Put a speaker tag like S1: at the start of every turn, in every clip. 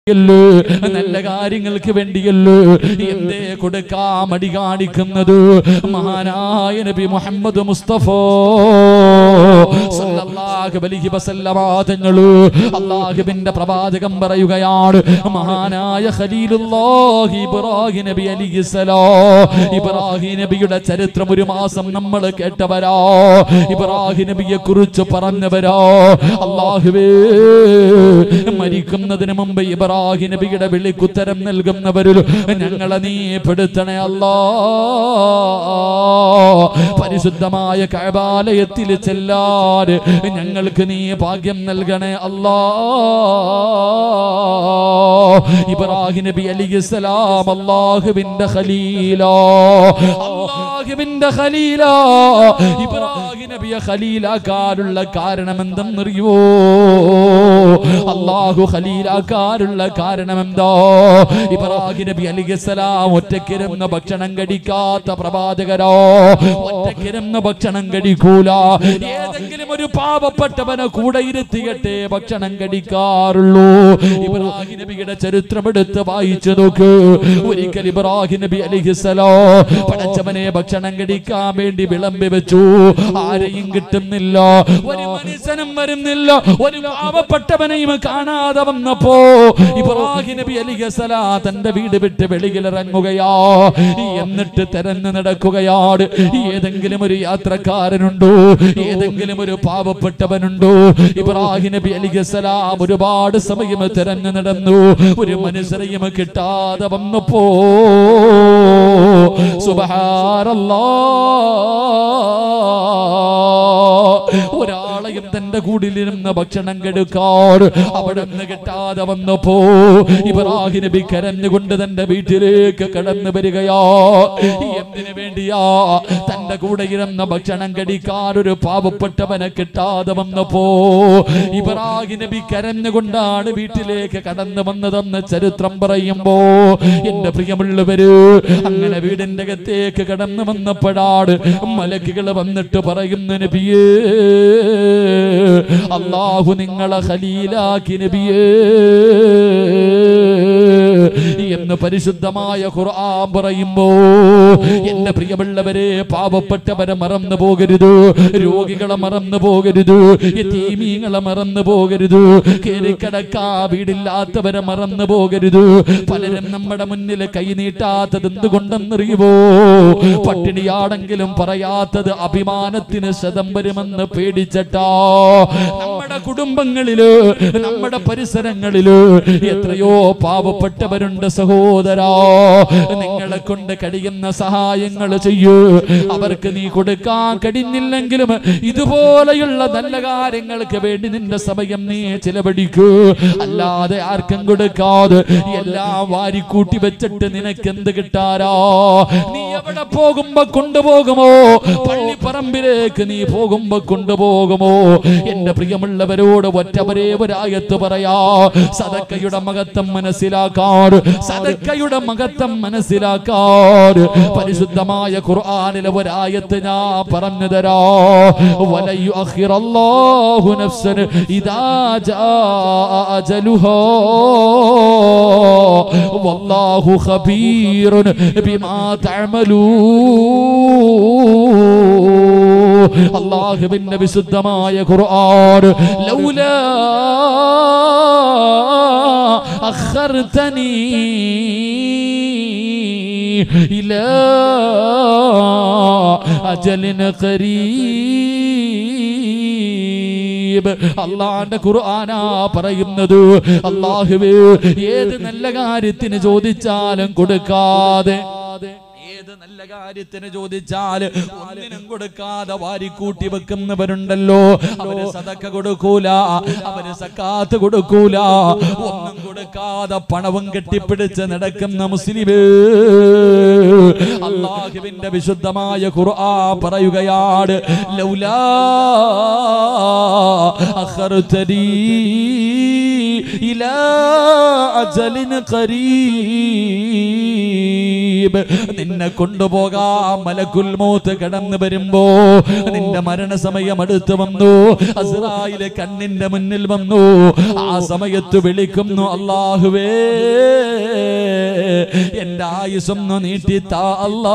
S1: യല്ലോ നല്ല കാര്യങ്ങൾക്ക് വേണ്ടിയല്ലോ എന്തേ കൊടുക്കാ മടി കാണിക്കുന്നത് മഹാനായ നബി മുഹമ്മദ് മുസ്തഫ സല്ലല്ലാഹു അലൈഹി വസല്ലമ തങ്ങള് അള്ളാഹുവിന്റെ പ്രവാചകം പറയുകയാണ് മഹാനായ ഖലീലുല്ലാഹി ഇബ്രാഹിം നബി അലിഹിസലാം ഇബ്രാഹിം നബിയുടെ ചരിത്രം ഒരു മാസം നമ്മൾ കേട്ടവരാ ഇബ്രാഹിം നബിയെ കുറിച്ച് പറഞ്ഞവരാ അള്ളാഹുവേ മരിക്കുന്നതിന് മുമ്പ് ഇബ്രാഹിം നബിയുടെ വിളിക്കുത്തരം നൽകുന്നവരിൽ ഞങ്ങളെ നീ പെടുത്തണേ അല്ലാ പരിശുദ്ധമായ കഴബാലയത്തിൽ ചെല്ലാൻ ഞങ്ങൾക്ക് നീ ഭാഗ്യം നൽകണേ അല്ലാ ഇബ്രാഹിം നബി അലിസ്ലാം അള്ളാഹുവിന്റെ ഖലീലോ അള്ളാഹുവിന്റെ ഖലീലോ ഇബ്രാഹിം നബിയെ ഖലീലാക്കാനുള്ള കാരണം എന്തെന്നറിയോ അള്ളാഹു ഖലീലാക്കാനുള്ള കാരണം എന്തോ ഇബ്രാഹിം നബി അലിസ്ലാം ഒറ്റക്കിരുന്ന് ഭക്ഷണം കഴിക്കാത്ത പ്രവാചകരോ ഒറ്റക്കിരുന്ന് ഭക്ഷണം കഴിക്കൂല ഏതെങ്കിലും ഒരു പാവപ്പെട്ടവനെ കൂടെ ഇരുത്തിയട്ടെ ഭക്ഷണം കഴിക്കാറുള്ളൂ ഇബ്രാഹിം നബിയുടെ ചരിത്രം എടുത്ത് വായിച്ചു നോക്ക് ഒരിക്കൽ ഇബ്രാഹിം നബി അലിഹിസലോ പടച്ചവനെ ഭക്ഷണം കഴിക്കാൻ വേണ്ടി വിളമ്പി വെച്ചു ആരെയും കിട്ടുന്നില്ല ഒരു മനുഷ്യനും വരുന്നില്ല ഒരു പാവപ്പെട്ടവനെയും കാണാതെ വന്നപ്പോ ഇബ്രാഹിം നബി അലിഹസല തന്റെ വീട് വിട്ട് വെളിയിലിറങ്ങുകയാ എന്നിട്ട് തെരഞ്ഞു നടക്കുകയാണ് ഏതെങ്കിലും ഒരു യാത്രക്കാരനുണ്ടോ ഏതെങ്കിലും ഒരു പാവപ്പെട്ടവനുണ്ടോ ഇബ്രാഹിം നബി അലിഹസലാം ഒരുപാട് സമയം തെരഞ്ഞു നടന്നു ഒരു മനുഷ്യരെയും കിട്ടാതെ വന്നപ്പോ സുബഹാരല്ലാ ഒരാളെയും തന്റെ കൂടിലിരുന്ന് ഭക്ഷണം കെടുക്കാറ് അവിടെ നിന്ന് കിട്ടാതെ വന്നപ്പോ ഇബ്രാഹിം നബി കരഞ്ഞുകൊണ്ട് തന്റെ വീട്ടിലേക്ക് കടന്നു വരികയാ എന്തിനു വേണ്ടിയാ തന്റെ കൂടെ ഇരുന്ന ഭക്ഷണം കടിക്കാൻ ഒരു പാവപ്പെട്ടവനെ കിട്ടാതെ വന്നപ്പോ ഇബ്രാഹിം നബി കരഞ്ഞുകൊണ്ടാണ് വീട്ടിലേക്ക് കടന്നു വന്നതെന്ന് ചരിത്രം പറയുമ്പോ എന്റെ പ്രിയമുള്ളവര് അങ്ങനെ വീടിന്റെ അകത്തേക്ക് കടന്നു വന്നപ്പോഴാണ് മലക്കുകൾ വന്നിട്ട് പറയുന്നു നബിയേ അള്ളാഹു നിങ്ങളെ ഖലീലാക്കി നബിയേ എന്ന് പരിശുദ്ധമായ ഖുർആൻ പറയുമ്പോ എന്റെ പ്രിയമുള്ളവരെ പാവപ്പെട്ടവരെ മറന്നു പോകരുത് രോഗികളെ മറന്നു പോകരുത് യതീമീങ്ങളെ മറന്നു പോകരുത് കേറിക്കിടക്കാ വീടില്ലാത്തവരെ മറന്നു പോകരുത് പലരും നമ്മുടെ മുന്നിൽ കൈ നീട്ടാത്തത് എന്തുകൊണ്ടെന്നറിയുമോ പട്ടിണിയാണെങ്കിലും പറയാത്തത് അഭിമാനത്തിന് ശതം വരുമെന്ന് പേടിച്ചട്ടാ നമ്മുടെ കുടുംബങ്ങളില് നമ്മുടെ പരിസരങ്ങളില് എത്രയോ പാവപ്പെട്ടവരുണ്ട് സഹോദരാ നിങ്ങളെ കൊണ്ട് കഴിയുന്ന സഹായങ്ങൾ ചെയ്യൂ അവർക്ക് നീ കൊടുക്കാൻ കഴിഞ്ഞില്ലെങ്കിലും ഇതുപോലെയുള്ള നല്ല കാര്യങ്ങൾക്ക് വേണ്ടി നിന്റെ സമയം നീ ചിലവഴിക്കൂ അല്ലാതെ ആർക്കും കൊടുക്കാതെ എല്ലാം വാരിക്കൂട്ടി വെച്ചിട്ട് നിനക്ക് എന്ത് കിട്ടാരാ നീ എവിടെ പോകുമ്പോ കൊണ്ടുപോകുമോ പള്ളിപ്പറമ്പിലേക്ക് നീ പോകുമ്പോ കൊണ്ടുപോകുമോ എന്റെ പ്രിയമുള്ളവരോട് ഒറ്റവരേ ഒരായത്ത് പറയാ സദക്കയുടെ മഹത്വം മനസ്സിലാക്കാറ് സദക്കയുടെ മഹത്വം മനസ്സിലാക്കാറ് പരിശുദ്ധമായ ഖുർആനിലെ ഒരായത്ത് ഞാൻ പറഞ്ഞു തരാ വലയു അഖിറല്ലാഹു നഫ്സൻ ഇദാ ജാ അജലുഹാ വല്ലാഹു ഖബീറുൻ ബിമാ തഅമലൂ അള്ളാഹുവിന്റെ വിശുദ്ധമായ ഖുർആൻ ലൗലാ അഖർതനി ഇലാ അജലിൻ ഖരീബ് അള്ളാന്റെ ഖുർആനാ പറയുന്നത് അള്ളാഹുവേ ഏത് നല്ല കാര്യത്തിന് ചോദിച്ചാലും കൊടുക്കാതെ ഏത് നല്ല കാര്യത്തിന് ചോദിച്ചാൽ ഒന്നിനും കൊടുക്കാതെ വാരിക്കൂട്ടി വെക്കുന്നവരുണ്ടല്ലോ അവര് സതക്ക കൊടുക്കൂല അവര് സക്കാത്ത് കൊടുക്കൂല ഒന്നും കൊടുക്കാതെ പണവും കെട്ടിപ്പിടിച്ച് നടക്കുന്ന മുസ്ലിമേ അള്ളാഹുവിന്റെ വിശുദ്ധമായ ഖുർആ പറയുകയാണ് ലൗലാ അഖർതനീ ഇലാ അജലിൻ ഖരീബ് നിന്നെ കൊണ്ടുപോകാ മലക്കുൽ മൗത്ത് കടന്നു വരുമ്പോ നിന്റെ മരണസമയം അടുത്ത് വന്നു അസ്രായിലെ കണ്ണിന്റെ മുന്നിൽ വന്നു ആ സമയത്ത് വിളിക്കുന്നു അള്ളാഹുവേ എന്റെ ആയുസൊന്ന് നീട്ടിത്താ അല്ലാ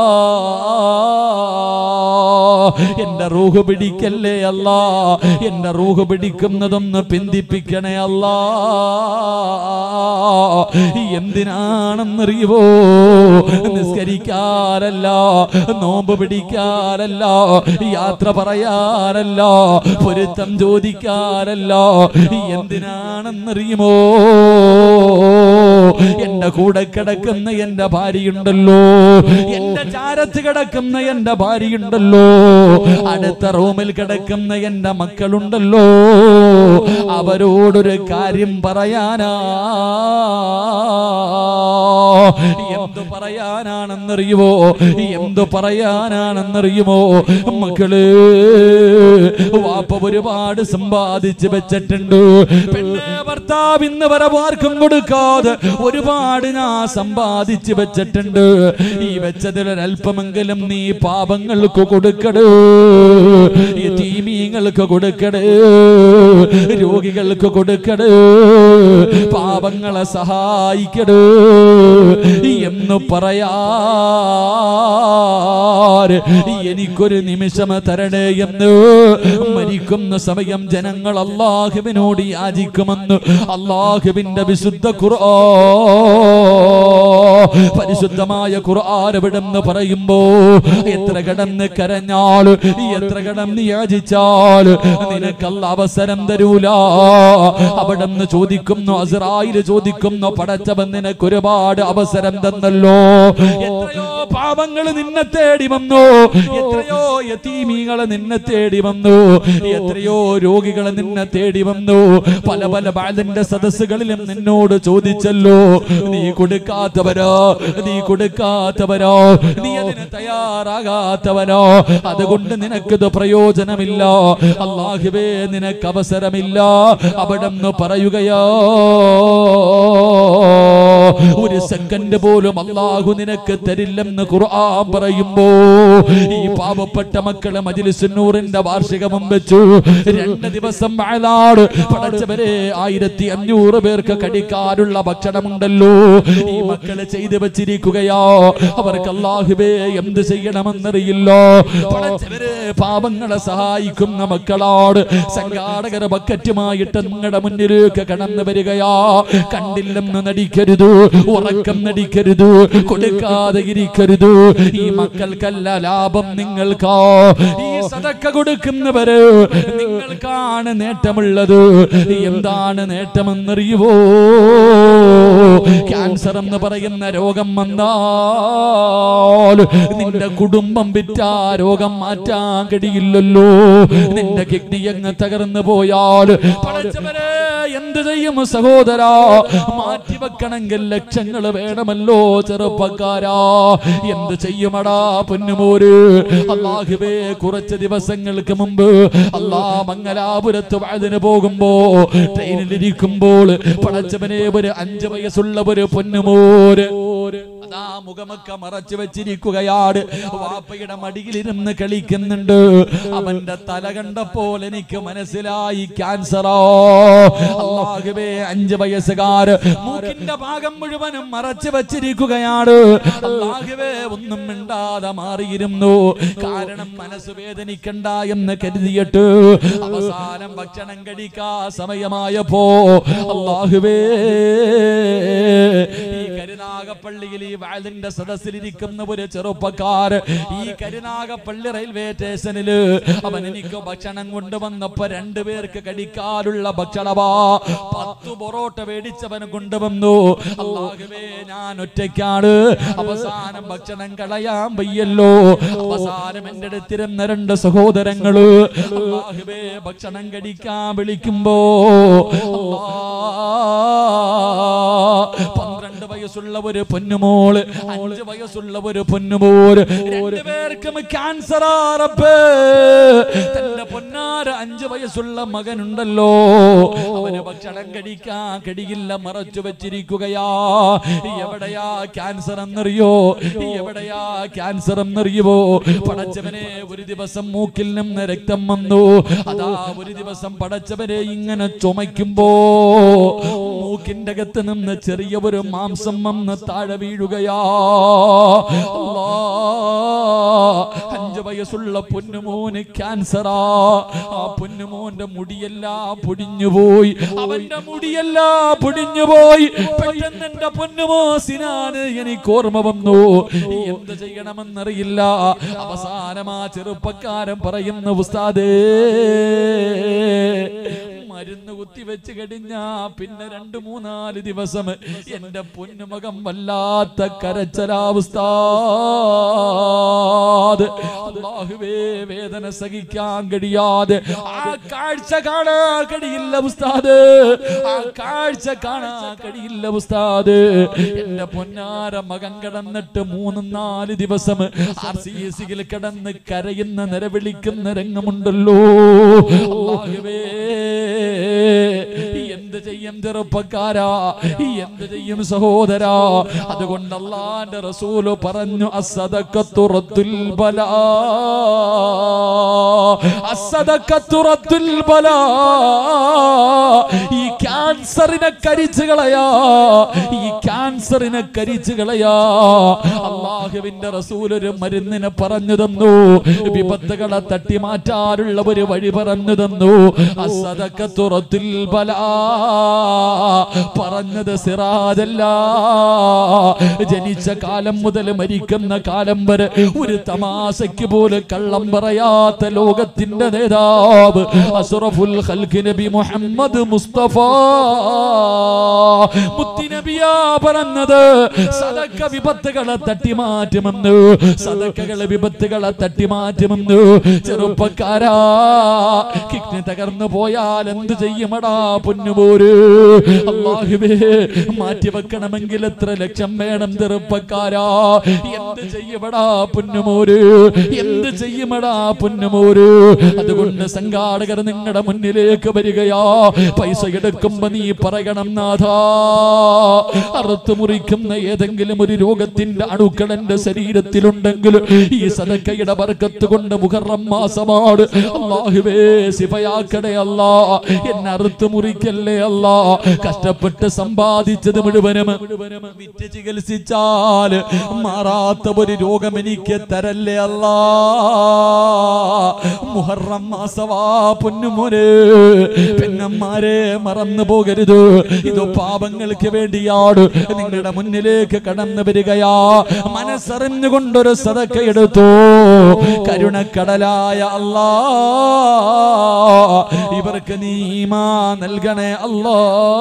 S1: എന്റെ റൂഹ് പിടിക്കല്ലേ അല്ല എന്റെ റൂഹ് പിടിക്കുന്നതൊന്ന് പിന്തിപ്പിക്കണേ അല്ല എന്തിനാണെന്നറിയുവോ നിസ്കരിക്കാനല്ല നോമ്പ് പിടിക്കാനല്ല യാത്ര പറയാനല്ല പൊരുത്തം ചോദിക്കാനല്ല എന്തിനാണെന്നറിയുമോ എന്റെ കൂടെ കിടക്കുന്ന എന്റെ ഭാര്യയുണ്ടല്ലോ എന്റെ ചാരത്ത് കിടക്കുന്ന എന്റെ ഭാര്യയുണ്ടല്ലോ അടുത്ത റൂമിൽ കിടക്കുന്ന എന്റെ മക്കളുണ്ടല്ലോ അവരോടൊരു കാര്യം പറയാനാ എന്തു പറയാനാണെന്നറിയുമോ എന്തു പറയാനാണെന്നറിയുമോ മക്കള് വാപ്പ ഒരുപാട് സമ്പാദിച്ച് വെച്ചിട്ടുണ്ട് പെണ്ണെ ഭർത്താവ് ഇന്ന് വരെ ആർക്കും കൊടുക്കാതെ ഒരുപാട് ഞാൻ സമ്പാദിച്ച് വെച്ചിട്ടുണ്ട് ഈ വെച്ചതിൽ ഒരല്പമെങ്കിലും നീ പാപങ്ങൾക്ക് കൊടുക്കട് തീമീങ്ങൾക്ക് കൊടുക്കട് രോഗികൾക്ക് കൊടുക്കട് പാപങ്ങളെ സഹായിക്കട് എന്ന് പറയാ എനിക്കൊരു നിമിഷം തരണേ എന്ന് മരിക്കുന്ന സമയം ജനങ്ങൾ അള്ളാഹുവിനോട് യാചിക്കുമെന്ന് അള്ളാഹുവിന്റെ വിശുദ്ധ ഖുർആ പരിശുദ്ധമായ ഖുർആൻ എവിടെന്ന് പറയുമ്പോ എത്ര കടന്ന് കരഞ്ഞാൽ എത്ര കടന്ന് യാചിച്ചാൽ നിനക്കല്ല അവസരം തരൂല അവിടെന്ന് ചോദിക്കുന്നു അസറായിൽ ചോദിക്കുന്നു പടച്ചവൻ നിനക്ക് ഒരുപാട് അവസരം തന്നല്ലോ എത്രയോ പാപങ്ങൾ നിന്നെ തേടി വന്നു എത്രയോ യതീമികളെ നിന്നെ തേടി വന്നു എത്രയോ രോഗികളെ നിന്നെ തേടി വന്നു പല പല ബാലന്റെ സദസ്സുകളിലും നിന്നോട് ചോദിച്ചല്ലോ നീ കൊടുക്കാത്തവരോ നീ കൊടുക്കാത്തവരോ നീ അതിന് തയ്യാറാകാത്തവനോ അതുകൊണ്ട് നിനക്കിത് പ്രയോജനമില്ല അള്ളാഹുവേ നിനക്ക് അവസരമില്ല അവിടെ നിന്ന് പറയുകയോ ഒരു സെക്കൻഡ് പോലും അള്ളാഹു നിനക്ക് തരില്ലെന്ന് ഖുർആൻ പറയുമ്പോ ഈ പാവപ്പെട്ട മക്കളെ മജിലിസുന്നൂറിന്റെ വാർഷികമം വെച്ചു രണ്ട് ദിവസം വാഴാട് പടച്ചവരെ ആയിരത്തി അഞ്ഞൂറ് പേർക്ക് കടിക്കാനുള്ള ഭക്ഷണമുണ്ടല്ലോ ഈ മക്കള് ചെയ്തു വെച്ചിരിക്കുകയോ അവർക്ക് അള്ളാഹുബേ എന്ത് ചെയ്യണമെന്നറിയില്ലോ പടച്ചവരെ പാപങ്ങളെ സഹായിക്കുന്ന മക്കളോട് സംഘാടകർ ബക്കറ്റുമായിട്ട് നിങ്ങളുടെ മുന്നിലേക്ക് കടന്നു വരികയാ കണ്ടില്ലെന്ന് നടിക്കരുത് ഉറക്കം നടിക്കരുത് കൊടുക്കാതെ ഇരിക്കരുത് ഈ മക്കൾക്കല്ല ലാഭം നിങ്ങൾക്കാ ഈ സതക്ക കൊടുക്കുന്നവര് നിങ്ങൾക്കാണ് നേട്ടമുള്ളത് എന്താണ് നേട്ടമെന്നറിയുവോ ക്യാൻസർ എന്ന് പറയുന്ന രോഗം വന്നാൽ നിന്റെ കുടുംബം വിറ്റ ആ രോഗം മാറ്റാൻ കഴിയില്ലല്ലോ നിന്റെ കിഡ്നി അങ്ങ് തകർന്നു പോയാൽ പടച്ചവരെ എന്ത് ചെയ്യും സഹോദരാ മാറ്റിവെക്കണമെങ്കിൽ ലക്ഷങ്ങൾ വേണമല്ലോ ചെറുപ്പക്കാരാ എന്ത് ചെയ്യുമടാ പൊന്നുമോര് അള്ളാഹുബേ കുറച്ച് ദിവസങ്ങൾക്ക് മുമ്പ് അള്ളാ മംഗലാപുരത്ത് അതിന് പോകുമ്പോ ട്രെയിനിലിരിക്കുമ്പോൾ പടച്ചവനെ ഒരു അഞ്ചു വയസ്സുള്ള ഒരു പൊന്നുമോര് അതാ മുഖമൊക്കെ മറച്ചു വെച്ചിരിക്കുകയാണ് വാപ്പയുടെ മടിയിലിരുന്ന് കളിക്കുന്നുണ്ട് അവന്റെ തല കണ്ടപ്പോൾ എനിക്ക് മനസ്സിലായി ക്യാൻസറോ അള്ളാഹുവേ അഞ്ചു വയസ്സുകാർ മൂക്കിന്റെ ഭാഗം മുഴുവനും മറച്ചു വെച്ചിരിക്കുകയാണ് അള്ളാഹുവേ ഒന്നും മിണ്ടാതെ മാറിയിരുന്നു കാരണം മനസ്സ് വേദനിക്കണ്ട എന്ന് കരുതിയിട്ട് അവസാനം ഭക്ഷണം കഴിക്കാ സമയമായപ്പോ അള്ളാഹുവേ ഈ കരുനാഗപ്പള്ളിയിൽ ഈ വാലിന്റെ സദസ്സിലിരിക്കുന്ന ഒരു ചെറുപ്പക്കാർ ഈ കരുനാഗപ്പള്ളി റെയിൽവേ സ്റ്റേഷനില് അവൻ എനിക്ക് ഭക്ഷണം കൊണ്ടുവന്നപ്പോ രണ്ടുപേർക്ക് കടിക്കാനുള്ള ഭക്ഷണമാ പത്ത് പൊറോട്ട മേടിച്ചവൻ കൊണ്ടുവന്നു അള്ളാഹുവേ ഞാൻ ഒറ്റയ്ക്കാണ് അവസാനം ഭക്ഷണം കളയാൻ വയ്യല്ലോ അവസാനം എന്റെ അടുത്തിരുന്ന രണ്ട് സഹോദരങ്ങള് അള്ളാഹുവേ ഭക്ഷണം കടിക്കാൻ വിളിക്കുമ്പോ അല്ലാ, പന്ത്രണ്ട് വയസ്സ് വയസ്സുള്ള ഒരു പൊന്നുമോള് അഞ്ച് വയസ്സുള്ള ഒരു പൊന്നുമോര് രണ്ടുപേർക്കും ക്യാൻസർ ആറപ്പ് തന്റെ പൊന്നാര അഞ്ച് വയസ്സുള്ള മകനുണ്ടല്ലോ അവന് ഭക്ഷണം കഴിക്കാൻ കഴിയില്ല മറച്ചു വെച്ചിരിക്കുകയാ എവിടെയാ ക്യാൻസർ എന്നറിയോ എവിടെയാ ക്യാൻസർ എന്നറിയുവോ പടച്ചവനെ ഒരു ദിവസം മൂക്കിൽ നിന്ന് രക്തം വന്നു അതാ ഒരു ദിവസം പടച്ചവനെ ഇങ്ങനെ ചുമയ്ക്കുമ്പോ മൂക്കിന്റെ അകത്ത് നിന്ന് ചെറിയ ഒരു മാംസം വന്ന് താഴെ വീഴുകയാ അല്ലാ, അഞ്ച് വയസ്സുള്ള പൊന്നുമോന് ക്യാൻസറാ ആ പൊന്നുമോന്റെ മുടിയെല്ലാം പൊടിഞ്ഞുപോയി അവന്റെ മുടിയെല്ലാം പൊടിഞ്ഞുപോയി പെട്ടെന്ന് എന്റെ പൊന്നുമോ സിനാന് എനിക്ക് ഓർമ്മ വന്നു എന്ത് ചെയ്യണമെന്നറിയില്ല അവസാനം ആ ചെറുപ്പക്കാരൻ പറയുന്ന ഉസ്താദേ മരുന്ന് കുത്തിവെച്ച് കഴിഞ്ഞാ പിന്നെ രണ്ട് മൂന്നാല് ദിവസം എന്റെ പൊന്നുമകം വല്ലാത്ത കരച്ചലാവസ്ഥാത് അള്ളാഹുവേ വേദന സഹിക്കാൻ കഴിയാതെ ആ കാഴ്ച കാണാൻ കഴിയില്ല ഉസ്താദ് ആ കാഴ്ച കാണാൻ കഴിയില്ല ഉസ്താദ് എന്റെ പൊന്നാര മകൻ കിടന്നിട്ട് മൂന്ന് നാല് ദിവസം ആർ സി സിയിൽ കിടന്ന് കരയുന്ന നിലവിളിക്കുന്ന രംഗമുണ്ടല്ലോ അള്ളാഹുവേ എന്ത് ചെയ്യും ചെറുപ്പക്കാരാ എന്ത് ചെയ്യും സഹോദരാ അതുകൊണ്ട് അള്ളാന്റെ റസൂല് പറഞ്ഞു അസദക്കത്തുറത്തുൽ ബലാ അസദക്കത്തുറത്തുൽ ബലാ ഈ ക്യാൻസറിനെ കരിച്ചു കളയാ ഈ ക്യാൻസറിനെ കരിച്ചു കളയാ അള്ളാഹുവിന്റെ റസൂൽ ഒരു മരുന്നിനെ പറഞ്ഞു തന്നു വിപത്തുകളെ തട്ടി മാറ്റാനുള്ള ഒരു വഴി പറഞ്ഞു തന്നു അസദക്കത്തുറത്തുൽ ബലാ പറഞ്ഞത് സിറാജല്ല ജനിച്ച കാലം മുതൽ മരിക്കുന്ന കാലം വരെ ഒരു തമാശയ്ക്ക് പോലും കള്ളം പറയാത്ത ലോകത്തിന്റെ നേതാവ് അസുറഫുൽ ഖൽഖ് നബി മുഹമ്മദ് മുസ്തഫ മുത്തിനബിയാ പറഞ്ഞത് സദക്ക വിപത്തുകളെ തട്ടിമാറ്റുമെന്ന് സദക്കകളെ വിപത്തുകളെ തട്ടിമാറ്റുമെന്ന് ചെറുപ്പക്കാരാ കിഡ്നി തകർന്നു പോയാൽ എന്ത് ചെയ്യുമടാ പൊന്നുപോര് അള്ളാഹുവേ മാറ്റി വെക്കണമെങ്കിൽ എത്ര ലക്ഷം വേണം ചെറുപ്പക്കാരാ എന്ത് ചെയ്യുമടാ പൊന്നുമോര് എന്ത് ചെയ്യുമടാ പൊന്നുമോര് അതുകൊണ്ട് സംഘാടകർ നിങ്ങളുടെ മുന്നിലേക്ക് വരികയാ പൈസ എടുക്കുമ്പോ നീ പറയണം നാഥാ അറുത്തു മുറിക്കുന്ന ഏതെങ്കിലും ഒരു രോഗത്തിന്റെ അണുക്കൾ എന്റെ ശരീരത്തിലുണ്ടെങ്കിൽ ഈ സദക്കയുടെ വർക്കത്ത് കൊണ്ട് മുഹറം മാസമാണ് അള്ളാഹുവേ സിഫയാക്കടേ അല്ലാ എന്നെ അറുത്തു മുറിക്കല്ലേ അല്ലാ കഷ്ടപ്പെട്ട് സമ്പാദിച്ചത് മുഴുവനും വിറ്റ് ചികിത്സിച്ചാൽ മാറാത്ത ഒരു രോഗം എനിക്ക് തരല്ലേ അല്ലാ മുഹറം മാസവാ പൊന്നുമോനെ പെങ്ങന്മാരെ മറന്നു പോകരുത് ഇത് പാപങ്ങൾക്ക് വേണ്ടിയാണ് നിങ്ങളുടെ മുന്നിലേക്ക് കടന്നു വരികയാ മനസ്സറിഞ്ഞുകൊണ്ടൊരു സതക്ക എടുത്തു കരുണക്കടലായ അല്ലാ ഇവർക്ക് നീമാ നൽകണേ അല്ലാ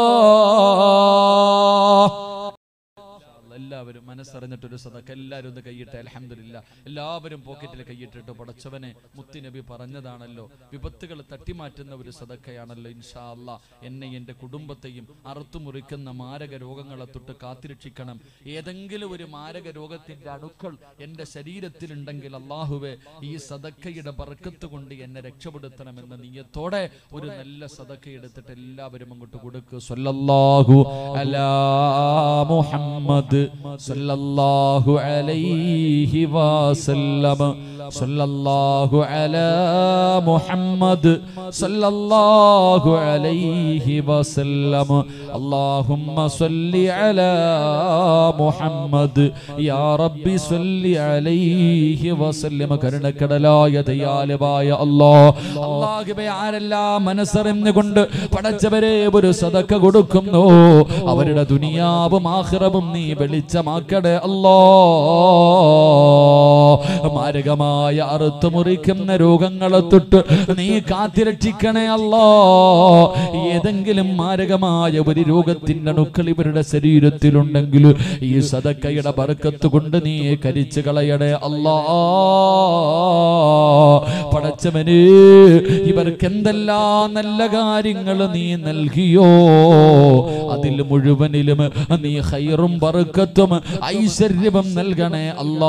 S1: എല്ലാവരും മനസ്സറിഞ്ഞിട്ടൊരു സദക്ക എല്ലാവരും ഒന്ന് കൈയിട്ട് അലഹമില്ല എല്ലാവരും പോക്കറ്റിൽ കൈയിട്ടിട്ട് പടച്ചവനെ മുത്തുനബി പറഞ്ഞതാണല്ലോ വിപത്തുകൾ തട്ടിമാറ്റുന്ന ഒരു സദക്കയാണല്ലോ ഇൻഷാ അല്ലാ എന്നെ എൻ്റെ കുടുംബത്തെയും അറുത്തുമുറിക്കുന്ന മാരക രോഗങ്ങളെ തൊട്ട് കാത്തിരക്ഷിക്കണം ഏതെങ്കിലും ഒരു മാരക രോഗത്തിന്റെ അണുക്കൾ എൻ്റെ ശരീരത്തിലുണ്ടെങ്കിൽ അള്ളാഹുവെ ഈ സദക്കയുടെ ബർക്കത്ത് കൊണ്ട് എന്നെ രക്ഷപ്പെടുത്തണമെന്ന നീയത്തോടെ ഒരു നല്ല സദക്ക എടുത്തിട്ട് എല്ലാവരും അങ്ങോട്ട് കൊടുക്കുക സല്ലല്ലാഹു അലാ മുഹമ്മദ് സല്ലല്ലാഹു അലൈഹി വസല്ലം സല്ലല്ലാഹു അലാ മുഹമ്മദ് സല്ലല്ലാഹു അലൈഹി വസല്ലം اللهم صل على محمد يا ربي صل عليه وسلم കരുണക്കടലായ ദയാലുവായ അല്ലാ അല്ലാഹുവേ ആരെല്ലാം മനസ്സറിഞ്ഞുകൊണ്ട് പടച്ചവരെ ഒരു സദക്ക കൊടുക്കുന്നു അവരുടെ ദുനിയാവും ആഖിറവും നീ വെളിച്ചമാക്കടേ അല്ലാ മാരകമായ മാരകമായ അറുത്തുമുറിക്കുന്ന രോഗങ്ങളെ തൊട്ട് നീ കാത്തിരക്ഷിക്കണേ അല്ലോ ഏതെങ്കിലും മാരകമായ ഒരു രോഗത്തിന്റെ അണുക്കൾ ഇവരുടെ ശരീരത്തിലുണ്ടെങ്കിൽ ഈ സദക്കയുടെ ബർക്കത്ത് കൊണ്ട് നീ കരിച്ചു കളയണേ അല്ലാ പടച്ചവന് ഇവർക്ക് എന്തെല്ലാം നല്ല കാര്യങ്ങൾ നീ നൽകിയോ അതിൽ മുഴുവനിലും നീ ഹൈറും ബർക്കത്തും ഐശ്വര്യവും നൽകണേ അല്ലാ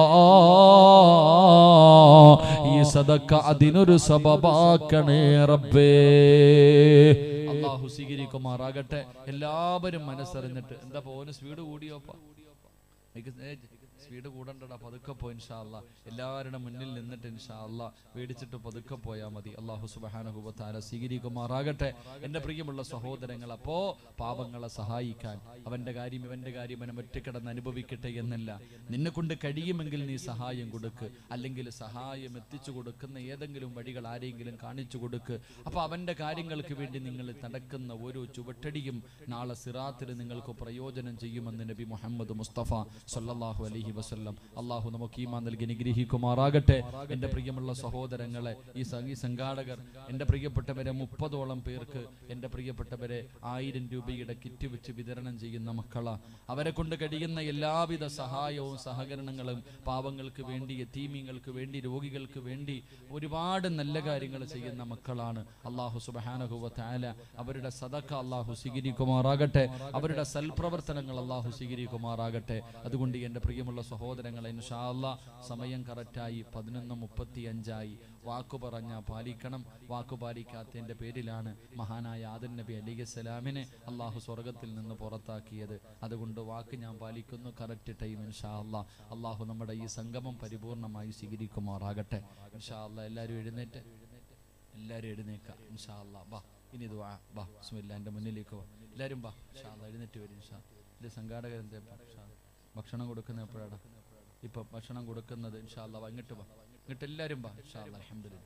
S1: ഈ സദക്ക അതിനൊരു സബബാക്കണേ റബ്ബേ അള്ളാഹു സ്വീകരിക്കുമാറാകട്ടെ എല്ലാവരും മനസ്സറിഞ്ഞിട്ട് എന്താ പോന് സ്പീഡ് കൂടിയോപ്പാ സ്പീഡ് കൂടണ്ടടാ പതുക്കെ പോ ഇൻഷാ അല്ലാ എല്ലാവരുടെ മുന്നിൽ നിന്നിട്ട് ഇൻഷാ അല്ലാ പേടിച്ചിട്ട് പതുക്കെ പോയാൽ മതി അള്ളാഹു സുബഹാനഹുബത്താല സ്വീകരിക്കുമാറാകട്ടെ എൻ്റെ പ്രിയമുള്ള സഹോദരങ്ങൾ അപ്പോ പാപങ്ങളെ സഹായിക്കാൻ അവന്റെ കാര്യം ഇവന്റെ കാര്യം അവനെ ഒറ്റക്കിടന്ന് അനുഭവിക്കട്ടെ എന്നല്ല നിന്നെ കൊണ്ട് കഴിയുമെങ്കിൽ നീ സഹായം കൊടുക്ക് അല്ലെങ്കിൽ സഹായം എത്തിച്ചു കൊടുക്കുന്ന ഏതെങ്കിലും വഴികൾ ആരെങ്കിലും കാണിച്ചു കൊടുക്ക് അപ്പൊ അവന്റെ കാര്യങ്ങൾക്ക് വേണ്ടി നിങ്ങൾ നടക്കുന്ന ഓരോ ചുവട്ടടിയും നാളെ സിറാത്തിൽ നിങ്ങൾക്ക് പ്രയോജനം ചെയ്യുമെന്ന് നബി മുഹമ്മദ് മുസ്തഫ സല്ലല്ലാഹു അലൈഹി വസല്ലം അള്ളാഹു നമുക്ക് ഈമാൻ നൽകി അനുഗ്രഹിക്കുമാറാകട്ടെ എൻ്റെ പ്രിയമുള്ള സഹോദരങ്ങളെ ഈ സംഗീ സംഘാടകർ എൻ്റെ പ്രിയപ്പെട്ടവരെ മുപ്പതോളം പേർക്ക് എൻ്റെ പ്രിയപ്പെട്ടവരെ ആയിരം രൂപയുടെ കിറ്റ് വെച്ച് വിതരണം ചെയ്യുന്ന മക്കളാ അവരെ കൊണ്ട് കഴിയുന്ന എല്ലാവിധ സഹായവും സഹകരണങ്ങളും പാവങ്ങൾക്ക് വേണ്ടി എത്തീമീങ്ങൾക്ക് വേണ്ടി രോഗികൾക്ക് വേണ്ടി ഒരുപാട് നല്ല കാര്യങ്ങൾ ചെയ്യുന്ന മക്കളാണ് അള്ളാഹു സുബഹാനഹുവ താല അവരുടെ സദക്ക അള്ളാഹു സ്വീകരിക്കുമാറാകട്ടെ അവരുടെ സൽപ്രവർത്തനങ്ങൾ അള്ളാഹു സ്വീകരിക്കുമാറാകട്ടെ അതുകൊണ്ട് എൻ്റെ പ്രിയമുള്ള സഹോദരങ്ങളെ ഇൻഷാ അല്ലാ സമയം കറക്റ്റായി പതിനൊന്ന് മുപ്പത്തി അഞ്ചായി വാക്കു പറഞ്ഞ പാലിക്കണം വാക്കു പാലിക്കാത്തതിൻ്റെ പേരിലാണ് മഹാനായ ആദൻ നബി അലിഖ് സലാമിനെ അള്ളാഹു സ്വർഗത്തിൽ നിന്ന് പുറത്താക്കിയത് അതുകൊണ്ട് വാക്ക് ഞാൻ പാലിക്കുന്നു കറക്റ്റ് ടൈം ഇൻഷാ അല്ലാ അള്ളാഹു നമ്മുടെ ഈ സംഗമം പരിപൂർണമായി സ്വീകരിക്കുമാറാകട്ടെ ഇൻഷാ അല്ലാ എല്ലാവരും എഴുന്നേറ്റ് എല്ലാവരും എഴുന്നേക്കാം ഇൻഷാ അല്ലാ ബാ ഇനി ഇത് വാ ബാ ബിസ്മില്ലാ എൻ്റെ മുന്നിലേക്ക് വാ എല്ലാവരും ബാ ഇൻഷാ അല്ലാ എഴുന്നേറ്റ് വരും ഇൻഷാ ഇത് സംഘാടകർ എന്താ ഇൻഷാ അല്ലാ. ഭക്ഷണം കൊടുക്കുന്ന എപ്പോഴാണ് ഇപ്പൊ ഭക്ഷണം കൊടുക്കുന്നത് ഇൻഷാ അല്ലാ വാ ഇങ്ങോട്ട് വാ ഇങ്ങോട്ട് എല്ലാവരും വാ ഇൻഷാ അല്ലാ അൽഹംദുലില്ലാ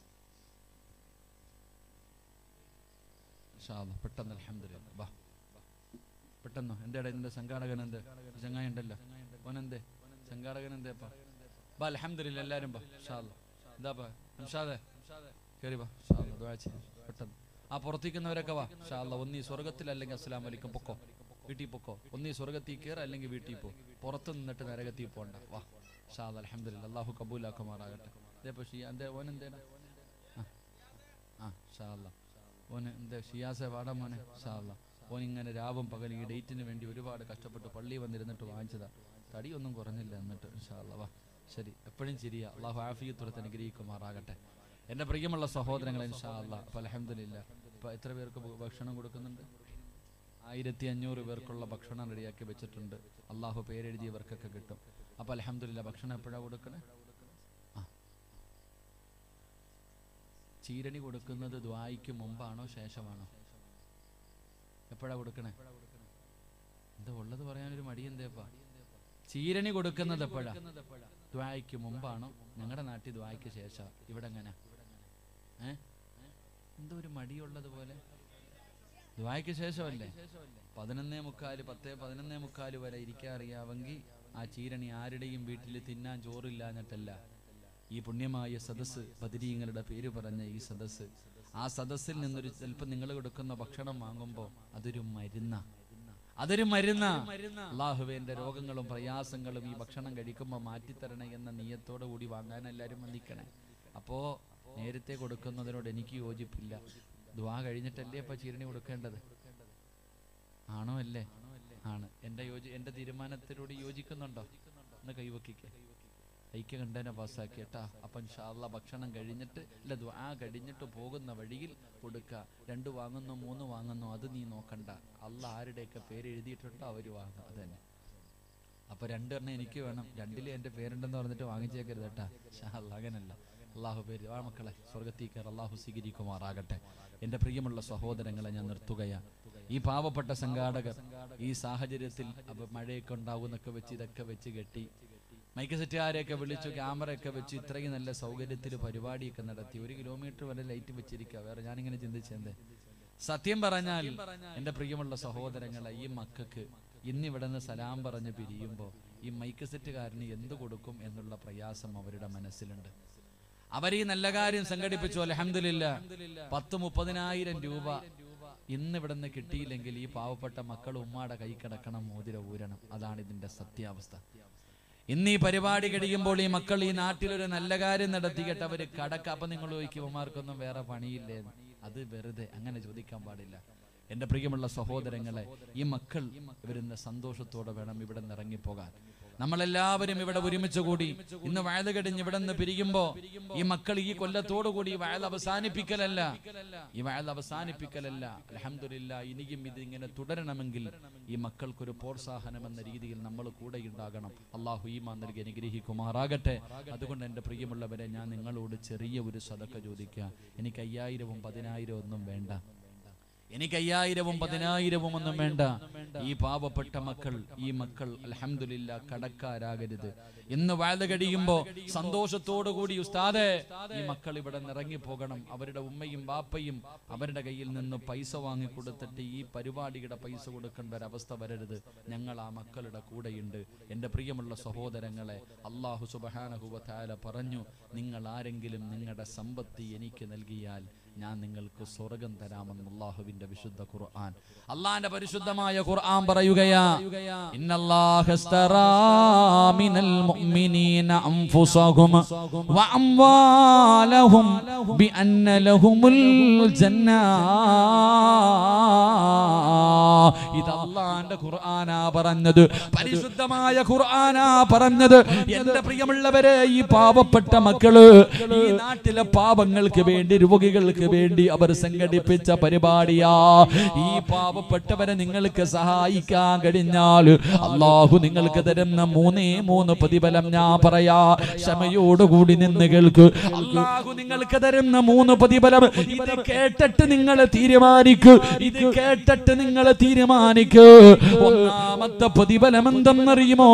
S1: ഇൻഷാ അല്ലാ പെട്ടെന്ന് അൽഹംദുലില്ലാ വാ പെട്ടെന്ന് എന്താടാ ഇതിന്റെ സംഘാടകൻ എന്ത് ചങ്ങായി ഉണ്ടല്ലോ ഓനെന്തേ സംഘാടകൻ എന്തേ അപ്പാ ബാ അൽഹംദുലില്ലാ എല്ലാവരും വാ ഇൻഷാ അല്ലാ എന്താ പാ ഇൻഷാദേ കയറി വാ ഇൻഷാ അല്ലാ ദുആ ചെയ്യ് പെട്ടെന്ന് ആ പുറത്തേക്കുന്നവരൊക്കെ വാ ഇൻഷാ അല്ലാ ഒന്നീ സ്വർഗത്തിൽ അല്ലെങ്കിൽ അസ്സലാമു അലൈക്കും പൊക്കോ വീട്ടിൽ പൊക്കോ ഒന്നീ സ്വർഗത്തിൽ കയറ അല്ലെങ്കിൽ വീട്ടിൽ പോ പുറത്ത് നിന്നിട്ട് നരകത്തിൽ പോണ്ട വാ ഇൻഷാ അല്ലാ അൽഹംദുലില്ലാ അല്ലാഹു കബൂലാക്കുമാറാകട്ടെ ഇതേ പക്ഷേ എന്തേ ഓൻ എന്തേടാ ആ ആ ഇൻഷാ അല്ലാ ഓന് എന്താ ഷിയാസെ വാടാ മോനെ ഇൻഷാ അല്ലാ ഓൻ ഇങ്ങനെ രാവും പകലും ഈ ഡേറ്റിന് വേണ്ടി ഒരുപാട് കഷ്ടപ്പെട്ട് പള്ളി വന്നിരുന്നിട്ട് വാങ്ങിച്ചതാ തടിയൊന്നും കുറഞ്ഞില്ല എന്നിട്ട് ഇൻഷാ അല്ലാ വാ ശരി എപ്പോഴും ശരിയാ അള്ളാഹു ആഫിയത്തുറത്ത് അനുഗ്രഹിക്കുമാറാകട്ടെ എൻ്റെ പ്രിയമുള്ള സഹോദരങ്ങൾ ഇൻഷാ അല്ലാ അപ്പോൾ അലഹമില്ല ഇപ്പോൾ എത്ര പേർക്ക് ഭ- ഭക്ഷണം കൊടുക്കുന്നുണ്ട് ആയിരത്തി അഞ്ഞൂറ് പേർക്കുള്ള ഭക്ഷണം റെഡിയാക്കി വെച്ചിട്ടുണ്ട് അള്ളാഹു പേരെഴുതിയവർക്കൊക്കെ കിട്ടും അപ്പോൾ അലഹമില്ല ഭക്ഷണം എപ്പോഴാണ് കൊടുക്കണേ ആ ചീരണി കൊടുക്കുന്നത് ദ്വായിക്ക് മുമ്പാണോ ശേഷമാണോ എപ്പോഴാ കൊടുക്കണേ എന്താ ഉള്ളത് പറയാനൊരു മടി എന്തേപ്പാ ചീരണി കൊടുക്കുന്നത് എപ്പോഴാ ദ്വായ്ക്ക് മുമ്പാണോ ഞങ്ങളുടെ നാട്ടിൽ ദ്വായ്ക്ക് ശേഷം ഇവിടെ എങ്ങനെ ഏ എന്തോ ഒരു മടിയുള്ളത് പോലെ ദ്വായ്ക്ക് ശേഷമല്ലേ പതിനൊന്നേ മുക്കാല് പത്തേ പതിനൊന്നേ മുക്കാല് വരെ ഇരിക്കാൻ അറിയാമെങ്കിൽ ആ ചീരണി ആരുടെയും വീട്ടിൽ തിന്നാൻ ചോറില്ലാഞ്ഞിട്ടല്ല ഈ പുണ്യമായ സദസ്സ് ബദരീങ്ങളുടെ പേര് പറഞ്ഞ ഈ സദസ്സ് ആ സദസ്സിൽ നിന്നൊരു ചിലപ്പോൾ നിങ്ങൾ കൊടുക്കുന്ന ഭക്ഷണം വാങ്ങുമ്പോൾ അതൊരു മരുന്ന അതൊരു മരുന്ന അള്ളാഹുവേന്റെ രോഗങ്ങളും പ്രയാസങ്ങളും ഈ ഭക്ഷണം കഴിക്കുമ്പോൾ മാറ്റിത്തരണേ എന്ന നീയത്തോടു കൂടി വാങ്ങാൻ എല്ലാവരും വന്നിക്കണേ അപ്പോ നേരത്തെ കൊടുക്കുന്നതിനോട് എനിക്ക് യോജിപ്പില്ല ദ്വാ കഴിഞ്ഞിട്ടല്ലേ ഇപ്പൊ ചീരണി കൊടുക്കേണ്ടത് ആണോ അല്ലേ ആണ് എന്റെ യോജി എന്റെ തീരുമാനത്തിനോട് യോജിക്കുന്നുണ്ടോ എന്ന് കൈവക്കിക്കേ ഐക്യ കണ്ടനെ പാസ്സാക്കി കേട്ടാ അപ്പം ഷാള്ള ഭക്ഷണം കഴിഞ്ഞിട്ട് അല്ല ദ്വാ കഴിഞ്ഞിട്ട് പോകുന്ന വഴിയിൽ കൊടുക്കുക രണ്ട് വാങ്ങുന്നു മൂന്ന് വാങ്ങുന്നു അത് നീ നോക്കണ്ട അല്ല ആരുടെയൊക്കെ പേര് എഴുതിയിട്ടുണ്ടോ അവര് വാങ്ങുക അത് തന്നെ അപ്പൊ രണ്ടെണ്ണം എനിക്ക് വേണം രണ്ടിലും എന്റെ പേരുണ്ടെന്ന് പറഞ്ഞിട്ട് വാങ്ങിച്ചേക്കരുത് കേട്ടാ ഷാള്ള അങ്ങനല്ല അള്ളാഹു പേര് ആ മക്കളെ സ്വർഗത്തിൽ കയറി അള്ളാഹു സ്വീകരിക്കുമാറാകട്ടെ എന്റെ പ്രിയമുള്ള സഹോദരങ്ങളെ ഞാൻ നിർത്തുകയാ ഈ പാവപ്പെട്ട സംഘാടകർ ഈ സാഹചര്യത്തിൽ അപ്പൊ മഴയൊക്കെ ഉണ്ടാകുന്നൊക്കെ വെച്ച് ഇതൊക്കെ വെച്ച് കെട്ടി മൈക്ക് സെറ്റുകാരെയൊക്കെ വിളിച്ചു ക്യാമറയൊക്കെ വെച്ച് ഇത്രയും നല്ല സൗകര്യത്തിൽ പരിപാടിയൊക്കെ നടത്തി ഒരു കിലോമീറ്റർ വരെ ലൈറ്റ് വെച്ചിരിക്കുക വേറെ ഞാനിങ്ങനെ ചിന്തിച്ചെന്തേ സത്യം പറഞ്ഞാൽ എന്റെ പ്രിയമുള്ള സഹോദരങ്ങളെ ഈ മക്കൾക്ക് ഇന്ന് ഇവിടെ നിന്ന് സലാം പറഞ്ഞ് പിരിയുമ്പോൾ ഈ മൈക്ക് സെറ്റുകാരന് എന്ത് കൊടുക്കും എന്നുള്ള പ്രയാസം അവരുടെ മനസ്സിലുണ്ട് അവർ ഈ നല്ല കാര്യം സംഘടിപ്പിച്ചു അലഹമില്ല പത്ത് മുപ്പതിനായിരം രൂപ ഇന്ന് ഇവിടെ നിന്ന് കിട്ടിയില്ലെങ്കിൽ ഈ പാവപ്പെട്ട മക്കൾ ഉമ്മാടെ കൈ കിടക്കണം മോതിര ഊരണം അതാണ് ഇതിന്റെ സത്യാവസ്ഥ ഇന്ന് ഈ പരിപാടി കഴിയുമ്പോൾ ഈ മക്കൾ ഈ നാട്ടിലൊരു നല്ല കാര്യം നടത്തിയിട്ട് അവര് കടക്ക അപ്പൊ നിങ്ങൾ ചോദിക്കും ഉമ്മാർക്കൊന്നും വേറെ പണിയില്ലേ എന്ന്. അത് വെറുതെ അങ്ങനെ ചോദിക്കാൻ പാടില്ല എന്റെ പ്രിയമുള്ള സഹോദരങ്ങളെ ഈ മക്കൾ ഇവരിന്ന് സന്തോഷത്തോടെ വേണം ഇവിടെ നിന്ന് ഇറങ്ങിപ്പോകാൻ നമ്മളെല്ലാവരും ഇവിടെ ഒരുമിച്ച് കൂടി ഇന്ന് വയത് കടിഞ്ഞ് ഇവിടെ നിന്ന് പിരിയുമ്പോ ഈ മക്കൾ ഈ കൊല്ലത്തോടു കൂടി ഈ വയത് അവസാനിപ്പിക്കലല്ല ഈ വയത് അവസാനിപ്പിക്കലല്ല അലഹമില്ല ഇനിയും ഇത് ഇങ്ങനെ തുടരണമെങ്കിൽ ഈ മക്കൾക്കൊരു പ്രോത്സാഹനം എന്ന രീതിയിൽ നമ്മൾ കൂടെ ഉണ്ടാകണം അള്ളാഹു ഈമാ നൽകി അനുഗ്രഹിക്കുമാറാകട്ടെ അതുകൊണ്ട് എൻ്റെ പ്രിയമുള്ളവരെ ഞാൻ നിങ്ങളോട് ചെറിയ ഒരു സതക്ക ചോദിക്കുക എനിക്ക് അയ്യായിരവും പതിനായിരവും ഒന്നും വേണ്ട എനിക്ക് അയ്യായിരവും പതിനായിരവും ഒന്നും വേണ്ട ഈ പാവപ്പെട്ട മക്കൾ ഈ മക്കൾ അലഹമില്ല കടക്കാരാകരുത് ഇന്ന് വാഴ കഴിയുമ്പോ സന്തോഷത്തോടു കൂടി ഉസ്താദെ ഈ മക്കൾ ഇവിടെ നിറങ്ങി പോകണം അവരുടെ ഉമ്മയും ബാപ്പയും അവരുടെ കയ്യിൽ നിന്ന് പൈസ വാങ്ങി കൊടുത്തിട്ട് ഈ പരിപാടിയുടെ പൈസ കൊടുക്കേണ്ട ഒരവസ്ഥ വരരുത് ഞങ്ങൾ ആ മക്കളുടെ കൂടെയുണ്ട് എൻ്റെ പ്രിയമുള്ള സഹോദരങ്ങളെ അള്ളാഹു സുബഹാനഹുവല പറഞ്ഞു നിങ്ങൾ ആരെങ്കിലും നിങ്ങളുടെ സമ്പത്ത് എനിക്ക് നൽകിയാൽ ഞാൻ നിങ്ങൾക്ക് സ്വർഗം തരാമെന്ന് അള്ളാഹുവിന്റെ വിശുദ്ധ ഖുർആൻ അള്ളാന്റെ പരിശുദ്ധമായ ഖുർആൻ പറയുകയാ ഇന്നല്ലാഹ ഇസ്തറാ മിനൽ മുഅ്മിനീന അൻഫുസഹും വഅംവാലഹും ബിഅന്ന ലഹുമുൽ ജന്ന ഇത് അള്ളാന്റെ ഖുർആനാ പറഞ്ഞത് പരിശുദ്ധമായ ഖുർആനാ പറഞ്ഞത് എന്റെ പ്രിയമുള്ളവരെ ഈ പാവപ്പെട്ട മക്കള് ഈ നാട്ടിലെ പാവങ്ങൾക്ക് വേണ്ടി രോഗികൾക്ക് വേണ്ടി അവർ സംഘടിപ്പിച്ച പരിപാടിയാ ഈ പാവപ്പെട്ടവരെ നിങ്ങൾക്ക് സഹായിക്കാൻ കഴിഞ്ഞാൽ അള്ളാഹു നിങ്ങൾക്ക് തരുന്ന മൂന്നേ മൂന്ന് പ്രതിഫലം ഞാൻ പറയാ ക്ഷമയോടുകൂടി നിന്ന് കേൾക്ക് അള്ളാഹു നിങ്ങൾക്ക് തരുന്ന മൂന്ന് പ്രതിഫലം ഇത് കേട്ടിട്ട് നിങ്ങൾ തീരുമാനിക്കൂ ഇത് കേട്ടിട്ട് നിങ്ങൾ തീരുമാനിക്കൂ ഒന്നാമത്തെ പ്രതിഫലം എന്തെന്നറിയുമോ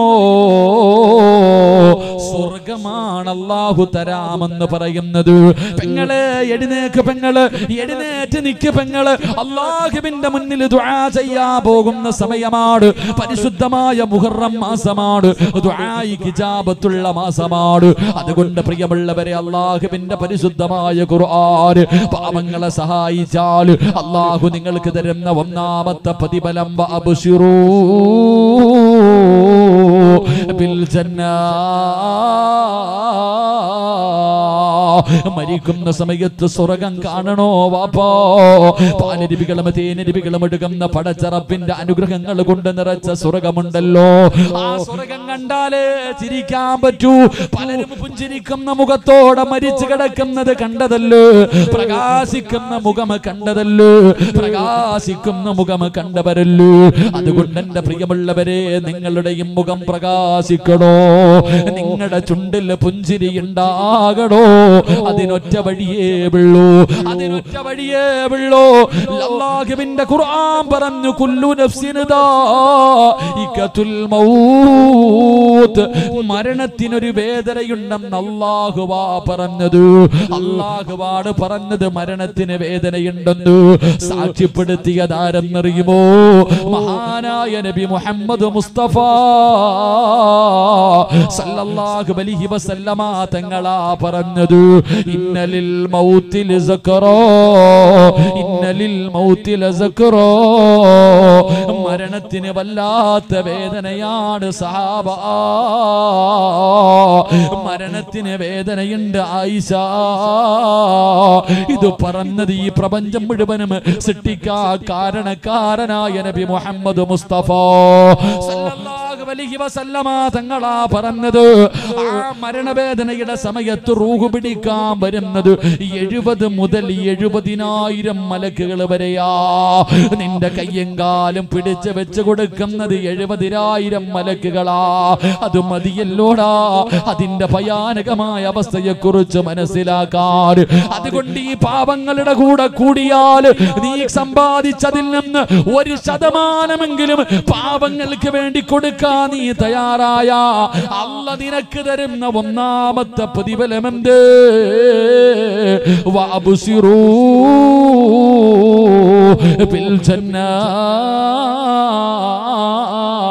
S1: സ്വർഗമാണ് അള്ളാഹു തരാമെന്ന് പറയുന്നത് പെങ്ങളെ എഴുന്നേക്ക് പെങ്ങള് എഴുന്നേറ്റ് നിക്ക് പെങ്ങള് അള്ളാഹുവിന്റെ മുന്നിൽ ദുആ ചെയ്യാൻ പോകുന്ന സമയമാണ് പരിശുദ്ധമായ മുഹറം മാസമാണ് ദുആയിക്ക് ഇജാബത്തുള്ള മാസമാണ് അതുകൊണ്ട് പ്രിയമുള്ളവരെ അള്ളാഹുവിന്റെ പരിശുദ്ധമായ ഖുർആൻ പാപങ്ങളെ സഹായിച്ചാൽ അള്ളാഹു നിങ്ങൾക്ക് തരുന്ന ഒന്നാമത്തെ പ്രതിഫലം അബുഷിറൂ ബിൽ ജന്നാ മരിക്കുന്ന സമയത്ത് സ്വർഗം കാണണോ വാപ്പോ പാലരുവികളും തേനരുവികളും എടുക്കുന്ന പടച്ചറപ്പിന്റെ അനുഗ്രഹങ്ങൾ കൊണ്ട് നിറച്ച സ്വർഗമുണ്ടല്ലോ ആ സ്വർഗം കണ്ടാലേ ചിരിക്കാൻ പറ്റൂ പലരും പുഞ്ചിരിക്കുന്ന മുഖത്തോടെ മരിച്ചു കിടക്കുന്നത് കണ്ടതല്ലോ പ്രകാശിക്കുന്ന മുഖം കണ്ടതല്ലോ പ്രകാശിക്കുന്ന മുഖം കണ്ടവരല്ലോ അതുകൊണ്ട് എന്റെ പ്രിയമുള്ളവരെ നിങ്ങളുടെയും മുഖം പ്രകാശിക്കണോ നിങ്ങളുടെ ചുണ്ടിൽ പുഞ്ചിരി ഉണ്ടാകണോ അതിനൊറ്റ വഴിയേ ഉള്ളൂ അതിനൊറ്റ വഴിയേ ഉള്ളൂ അല്ലാഹുവിന്റെ ഖുർആൻ പറഞ്ഞു കുല്ലു നഫ്സിൻ ദാഇഖത്തുൽ മൗത്ത് മരണത്തിനൊരു വേദനയുണ്ടെന്ന് അല്ലാഹുവാ പറഞ്ഞത് അല്ലാഹുവാണ് പറഞ്ഞത് മരണത്തിന് വേദനയുണ്ടെന്ന് സാക്ഷ്യപ്പെടുത്തിയതാരെന്നറിയുമോ മഹാനായ നബി മുഹമ്മദ് മുസ്തഫ സല്ലല്ലാഹു അലൈഹി വസല്ലമ തങ്ങളാ പറഞ്ഞത് ഇന്നലിൽ മൗത്തിൽ സക്കറോ ഇന്നലിൽ മൗത്തിൽ സക്കറോ മരണത്തിന് വല്ലാത്ത വേദനയാണ് സഹാബ മരണത്തിന് വേദനയുണ്ട് ആയിഷ ഇത് പറഞ്ഞത് ഈ പ്രപഞ്ചം മുഴുവനും സൃഷ്ടിക്കാ കാരണക്കാരനായ നബി മുഹമ്മദ് മുസ്തഫ സല്ലല്ലാഹു അലൈഹി വസല്ലമ തങ്ങളാ പറഞ്ഞത് ആ മരണവേദനയുടെ സമയത്ത് റൂഹ് പിടിക്കാൻ വരുന്നത് എഴുപത് മുതൽ എഴുപതിനായിരം മലക്കുകൾ വരെയാ നിന്റെ കയ്യും കാലും പിടിച്ച് വെച്ച് കൊടുക്കുന്നത് എഴുപതിനായിരം മലക്കുകളാ അത് മതിയല്ലോടാ അതിന്റെ ഭയാനകമായ അവസ്ഥയെ കുറിച്ച് മനസ്സിലാക്കാൻ അതുകൊണ്ട് ഈ പാപങ്ങളുടെ കൂടെ കൂടിയാൽ നീ സമ്പാദിച്ചതിൽ നിന്ന് ഒരു ശതമാനമെങ്കിലും പാപങ്ങൾക്ക് വേണ്ടി കൊടുക്കാൻ നീ തയ്യാറായ അല്ല നിനക്ക് തരുന്ന ഒന്നാമത്തെ പ്രതിഫലമെന്ത് വഅബ്സിറൂ ബിൽ ജന്നാ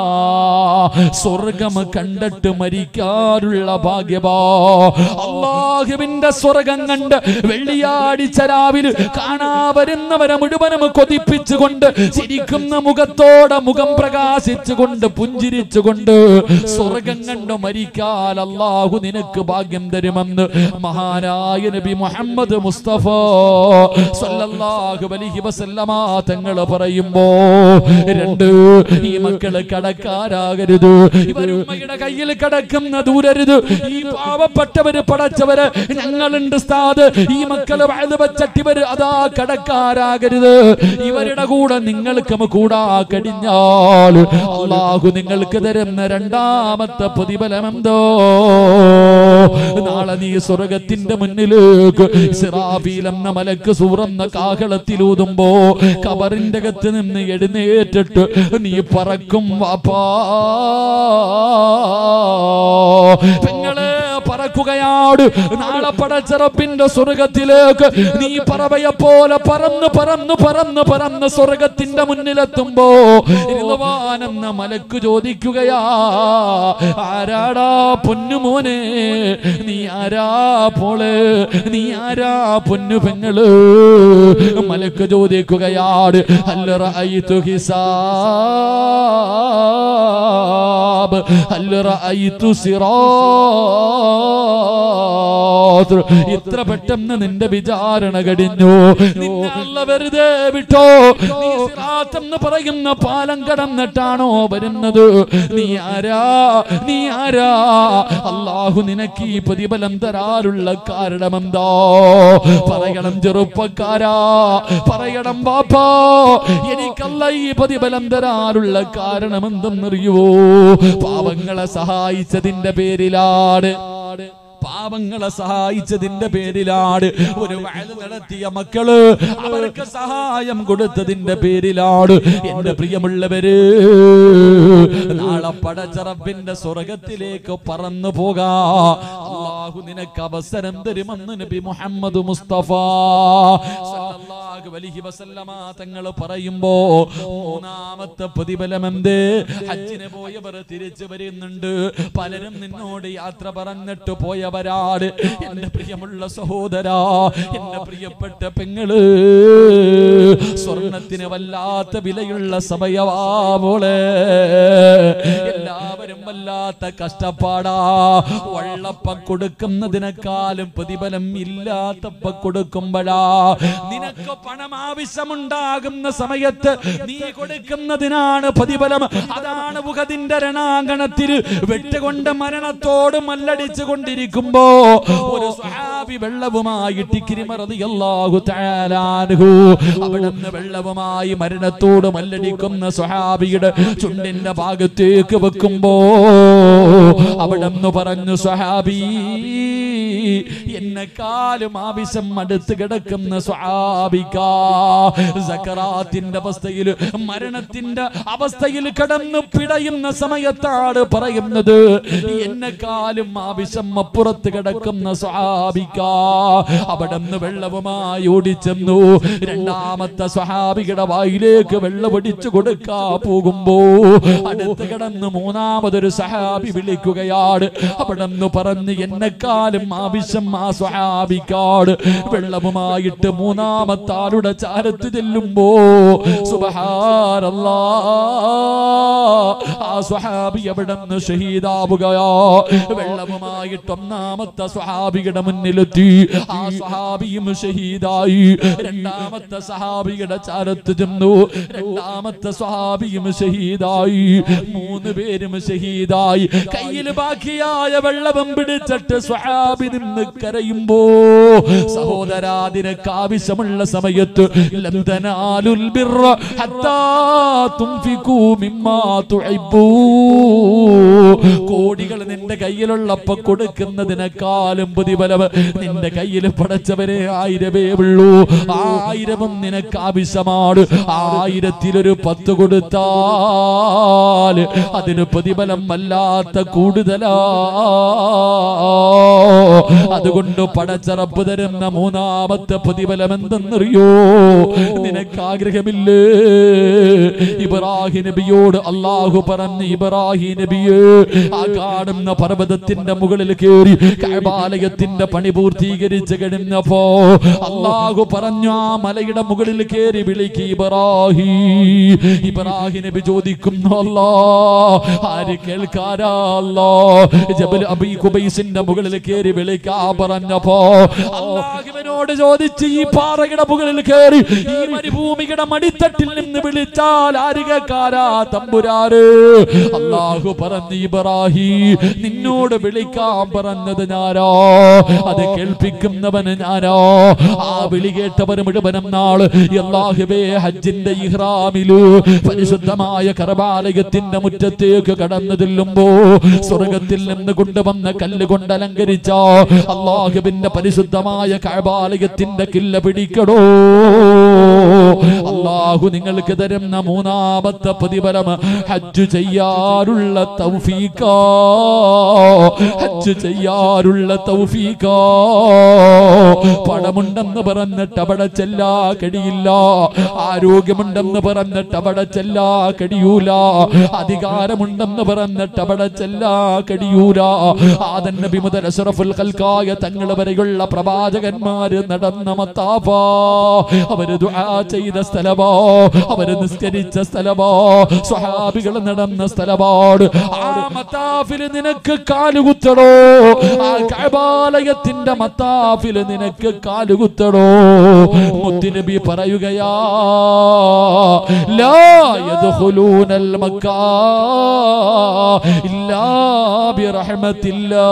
S1: സ്വർഗം കണ്ടിട്ട് മരിക്കാനുള്ള ഭാഗ്യമാ അള്ളാഹുവിന്റെ സ്വർഗം കണ്ട് വെള്ളിയാഴ്ച രാവിലെ കാണാ വരുന്നവരെ മുഴുവനും കൊതിപ്പിച്ചുകൊണ്ട് ചിരിക്കുന്ന മുഖത്തോടെ മുഖം പ്രകാശിച്ചുകൊണ്ട് പുഞ്ചിരിച്ചുകൊണ്ട് സ്വർഗം കണ്ട് മരിക്കാൻ അള്ളാഹു നിനക്ക് ഭാഗ്യം തരുമെന്ന് മഹാനായ നബി മുഹമ്മദ് മുസ്തഫ സല്ലല്ലാഹു അലൈഹി വസല്ലമ തങ്ങൾ പറയുമ്പോ രണ്ട് ഈ മക്കള് കടക്കാരാകരുത് ഇവർ ഉമ്മയുടെ കയ്യിൽ കിടക്കുന്ന ദൂരരുത് ഈ പാവപ്പെട്ടവര് പടച്ചവര് ഞങ്ങളുണ്ട് സ്ഥാത് ഈ മക്കള് വയത് വെച്ചട്ടിവര് അതാ കടക്കാരാകരുത് ഇവരുടെ കൂടെ നിങ്ങൾക്ക് കൂടാ കഴിഞ്ഞാൽ അള്ളാഹു നിങ്ങൾക്ക് തരുന്ന രണ്ടാമത്തെ പ്രതിഫലം എന്തോ നാളെ നീ സ്വർഗത്തിന്റെ മുന്നിലേക്ക് സിറാഫീൽ എന്ന മലക്ക് സൂറന്ന കാഹളത്തിലൂതുമ്പോ കബറിന്റെ അകത്ത് നിന്ന് എഴുന്നേറ്റിട്ട് നീ പറക്കും വാപ്പാ പെങ്ങളെ പറക്കുകയാണ് നാളെ പടച്ചറപ്പിന്റെ സ്വർഗത്തിലേക്ക് നീ പറവയെ പോലെ പറന്ന് പറന്ന് പറന്ന് പറന്ന് സ്വർഗത്തിന്റെ മുന്നിലെത്തുമ്പോ ഇരുവാനെന്ന മലക്ക് ചോദിക്കുകയാ ആരാടാ പൊന്നുമോനെ നീ ആരാ പോള് നീ ആരാ പൊന്നു പെങ്ങള് മലക്ക് ചോദിക്കുകയാണ് അല്ല റഅയ്തു ഹിസാബ് അല്ല റഅയ്തു സിറാത്ത് ഇത്ര പെട്ടെന്ന് നിന്റെ വിചാരണ കടിഞ്ഞു നിന്നെ അല്ല വെറുതെ വിട്ടോ നീ സിറാത്ത് എന്ന് പറയുന്ന പാലം കടന്നിട്ടാണോ വരുന്നത് നീ ആരാ നീ ആരാ അള്ളാഹു നിനക്ക് ഈ പ്രതിഫലം തരാനുള്ള കാരണമെന്തോ പറയണം ചെറുപ്പക്കാരാ പറയണം ബാപ്പാ എനിക്കല്ല ഈ പ്രതിഫലം തരാനുള്ള കാരണം എന്തെന്നറിയുവോ പാവങ്ങളെ സഹായിച്ചതിന്റെ പേരിലാണ് പാവങ്ങളെ സഹായിച്ചതിന്റെ പേരിലാണ് ഒരു വയത് നടത്തിയ മക്കള് അവർക്ക് സഹായം കൊടുത്തതിന്റെ പേരിലാണ് എന്റെ പ്രിയമുള്ളവര് നാളെ പടച്ചറപ്പിന്റെ സ്വർഗത്തിലേക്ക് പറന്നു പോകാ അള്ളാഹു നിനക്ക് അവസരം തരുമെന്ന് നബി മുഹമ്മദ് മുസ്തഫ സല്ലല്ലാഹു അലൈഹി വസല്ലമ തങ്ങൾ പറയുമ്പോ മൂന്നാമത്തെ പ്രതിഫലം എന്ത് ഹജ്ജിന് പോയവർ തിരിച്ചു വരുന്നുണ്ട് പലരും നിന്നോട് യാത്ര പറഞ്ഞിട്ട് പോയവരാണ് എന്റെ പ്രിയമുള്ള സഹോദരാ എന്റെ പ്രിയപ്പെട്ട പെങ്ങള് സ്വർണത്തിന് വല്ലാത്ത വിലയുള്ള സമയവാമോളെ എല്ലാവരും വല്ലാത്ത കഷ്ടപ്പാടാ വള്ളപ്പം കൊടുക്കുന്നതിനേക്കാളും പ്രതിഫലം ഇല്ലാത്തപ്പ കൊടുക്കുമ്പോഴാ നിനക്ക് പണം ആവശ്യമുണ്ടാകുന്ന സമയത്ത് നീ കൊടുക്കുന്നതിനാണ് പ്രതിഫലം അതാണ് ഉഹദിന്റെ രണാങ്കണത്തിൽ വെട്ടുകൊണ്ട് മരണത്തോട് മല്ലടിച്ചു കൊണ്ടിരിക്കുമ്പോ ഒരു സ്വഹാബി വെള്ളവുമായി ടിക്കിരിമറിയാഹു താലാൻഹു അവിടുന്ന് വെള്ളവുമായി മരണത്തോട് മല്ലടിക്കുന്ന സ്വഹാബിയുടെ ചുണ്ടിന്റെ ഭാഗത്തേക്ക് വെക്കുമ്പോ അവിടെന്ന് പറഞ്ഞു സ്വഹാബി എന്നെക്കാളും ആവശ്യം അടുത്ത് കിടക്കുന്ന സ്വാഭിക സക്കറാത്തിന്റെ അവസ്ഥയിൽ മരണത്തിന്റെ അവസ്ഥയിൽ കടന്നു പിടയുന്ന സമയത്താണ് പറയുന്നത് എന്നെക്കാളും ആവശ്യം അപ്പുറത്ത് കിടക്കുന്ന സ്വാഭിക അവിടെ നിന്ന് വെള്ളവുമായി ഓടിച്ചെന്നു രണ്ടാമത്തെ സ്വഹാബിയുടെ വായിലേക്ക് വെള്ളമൊടിച്ചു കൊടുക്കാ പോകുമ്പോ അടുത്ത് കിടന്ന് മൂന്നാമതൊരു സഹാബി വിളിക്കുകയാണ് അവിടെ നിന്ന് പറഞ്ഞ് എന്നെക്കാളും ആവശ്യം ആ സ്വഹാബിക്കാട് വെള്ളവുമായിട്ട് മൂന്നാമത്തെ ആളുടെ ചാരത്ത് ചെല്ലുമ്പോ സുബഹാനല്ലാ ആ സ്വഹാബി അവിടെ നിന്ന് ഷഹീദാവുകയോ വെള്ളവുമായിട്ട് ഒന്നാമത്തെ സ്വഹാബിയുടെ മുന്നിലെത്തി ആ സ്വഹാബിയും ഷഹീദായി രണ്ടാമത്തെ സഹാബിയുടെ ചാരത്ത് ചെന്നു രണ്ടാമത്തെ സ്വഹാബിയും ഷഹീദായി മൂന്ന് പേരും ഷഹീദായി കയ്യിൽ ബാക്കിയായ വെള്ളവും പിടിച്ചിട്ട് സ്വഹാബി നിന്ന് കരയുമ്പോ സഹോദരാ നിനക്ക് ആവശ്യമുള്ള സമയത്ത് ലം തനാലുൽ ബിർറ ഹത്താ തുൻഫികൂ മിമ്മാ തുഹിബ്ബൂ കോടികൾ നിന്റെ നിന്റെ കയ്യിലുള്ളപ്പോ കൊടുക്കുന്നതിനേക്കാളും പ്രതിഫലം നിന്റെ കയ്യിൽ പടച്ചവരെ ആയിരമേ ഉള്ളൂ ആയിരവും നിനക്ക് ആവശ്യമാണ് ആയിരത്തിലൊരു പത്ത് കൊടുത്താൽ അതിന് പ്രതിഫലം വല്ലാത്ത കൂടുതലാ അതുകൊണ്ട് പടച്ചറപ്പ് തരുന്ന മൂന്നാമത്തെ പ്രതിഫലം എന്തെന്നറിയോ നിനക്ക് ആഗ്രഹമില്ലേ ഇബ്രാഹിം നബിയോട് അള്ളാഹു പറഞ്ഞ് ഇബ്രാഹിം നബിയെ ആ കാണുന്ന പർവ്വതത്തിന്റെ മുകളിൽ കയറി കൈബാലയത്തിന്റെ പണി പൂർത്തീകരിച്ച് കഴിഞ്ഞപ്പോ അള്ളാഹു പറഞ്ഞു ആ മലയുടെ മുകളിൽ കയറി വിളിക്ക് ഇബ്രാഹി ഇബ്രാഹിം നബി ചോദിക്കുന്നു അല്ലാ ആര് കേൾക്കാരാ അല്ലാ ജബൽ അബീ കുബൈസിന്റെ മുകളിൽ കയറി വിളിക്കാ പറഞ്ഞപ്പോ അള്ളാഹുവിനോട് ചോദിച്ച് ഈ പാറയുടെ മുകളിൽ കയറി ഈ മരുഭൂമിയുടെ മടിത്തട്ടിൽ നിന്ന് വിളിച്ചാൽ ആര് കേൾക്കാരാ തമ്പുരാര് അള്ളാഹു പറഞ്ഞു ഇബ്രാഹി നിന്നോട് വിളിക്കാൻ പറഞ്ഞത് ഞാനോ അത് കേൾപ്പിക്കുന്നവന് ഞാനോ ആ വിളി കേട്ടവർ മുഴുവനും നാള് അള്ളാഹുവേ ഹജ്ജിന്റെ ഇഹ്റാമിലു പരിശുദ്ധമായ കർബാലയത്തിന്റെ മുറ്റത്തേക്ക് കടന്നു ചെല്ലുമ്പോ സ്വർഗത്തിൽ നിന്ന് കൊണ്ടുവന്ന കല്ല് കൊണ്ട് അലങ്കരിച്ച അള്ളാഹുവിന്റെ പരിശുദ്ധമായ കഴബാലയത്തിന്റെ കില്ല പിടിക്കടോ അള്ളാഹു നിങ്ങൾക്ക് തരുന്ന മൂന്നാമത്തെ പ്രതിഫലം ഹജ്ജ് ചെയ്യാറുള്ള തൗഫീഖാ ഹജ്ജ് ചെയ്യാറുള്ള തൗഫീഖാ പണമുണ്ടെന്ന് പറഞ്ഞിട്ട് അവിടെ ചെല്ലാ കഴിയില്ല ആരോഗ്യമുണ്ടെന്ന് പറഞ്ഞിട്ട് അവിടെ ചെല്ലാ കഴിയൂല അധികാരമുണ്ടെന്ന് പറഞ്ഞിട്ട് അവിടെ ചെല്ലാ കഴിയൂല ആദൻ നബി മുതൽ അഷ്റഫുൽ ഖൽക്കായ തങ്ങൾ വരെയുള്ള പ്രവാചകന്മാര് നടന്ന മത്താഫാ അവര് ദുആ ചെയ്ത സ്ഥലമോ അവര് നിസ്കരിച്ച സ്ഥലമോ സ്വഹാബികൾ നടന്ന സ്ഥലമാണ് ആ മത്താഫിൽ നിനക്ക് കാലുകുത്തടോ ആ കഅബാലയത്തിന്റെ മത്താഫിൽ നിനക്ക് കാലുകുത്തടോ മുത്തുനബി പറയുകയാ ലാ യദ്ഖുലൂനൽ മക്കാ ഇല്ലാ ബിറഹ്മത്തില്ലാ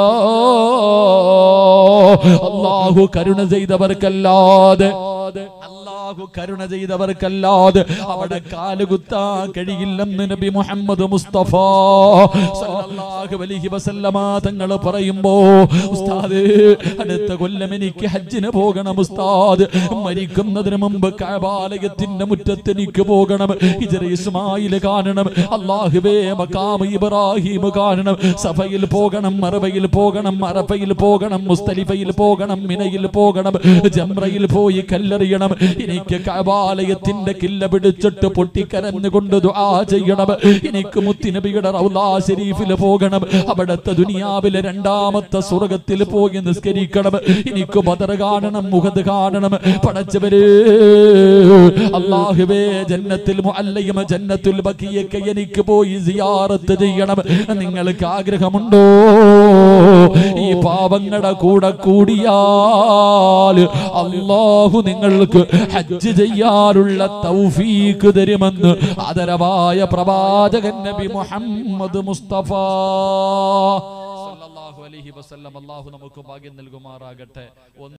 S1: അല്ലാഹു കരുണ ചെയ്തവർക്കല്ലാതെ അല്ലാഹു കരുണ ചെയ്തവർക്കല്ലാതെ അവിടെ കാലുകുത്താ കഴിയില്ലെന്ന് നബി മുഹമ്മദ് മുസ്തഫ സല്ലല്ലാഹു അലൈഹി വസല്ലമ തങ്ങൾ പറയുമ്പോ ഉസ്താദ് അടുത്ത കൊല്ലം എനിക്ക് ഹജ്ജിന് പോകണം ഉസ്താദ് മരിക്കുന്നതിന് മുമ്പ് കഅബാലയത്തിന്റെ മുറ്റത്ത് എനിക്ക് പോകണം ഹിജറ ഇസ്മായിൽ കാണണം അല്ലാഹുവേ മഖാം ഇബ്രാഹിം കാണണം സഫയിൽ പോകണം മറവയിൽ പോകണം അറഫയിൽ പോകണം മുസ്തലിഫയിൽ പോകണം മിനയിൽ പോകണം ജംറയിൽ പോയി കല്ലെറിയണം എനിക്ക് കഅബാലയത്തിന്റെ കില്ല പിടിച്ചിട്ട് പൊട്ടിക്കരഞ്ഞുകൊണ്ട് ദുആ ചെയ്യണം എനിക്ക് മുത്തിനബിയുടെ റൗലാ ശരീഫിൽ പോകണം അവിടുത്തെ ദുനിയാവിലെ രണ്ടാമത്തെ സ്വർഗത്തിൽ പോയി നിസ്കരിക്കണം എനിക്ക് ബദർ കാണണം മുഖത് കാണണം പടച്ചവര് അള്ളാഹുവേ ജന്നത്തിൽ മുഅല്ലയും ജന്നത്തുൽ ബക്കിയൊക്കെ എനിക്ക് പോയി സിയാറത്ത് ചെയ്യണം നിങ്ങൾക്ക് ആഗ്രഹമുണ്ടോ ഈ പാവങ്ങളുടെ കൂടെ കൂടിയാൽ അള്ളാഹു നിങ്ങൾക്ക് ഹജ്ജ് ചെയ്യാനുള്ള തൗഫീക്ക് തരുമെന്ന് ആദരവായ പ്രവാചകൻ നബി മുഹമ്മദ് മുസ്തഫ സല്ലല്ലാഹു അലൈഹി വസല്ലം അള്ളാഹു നമുക്ക് ഭാഗ്യം നൽകുമാറാകട്ടെ ഒന്ന്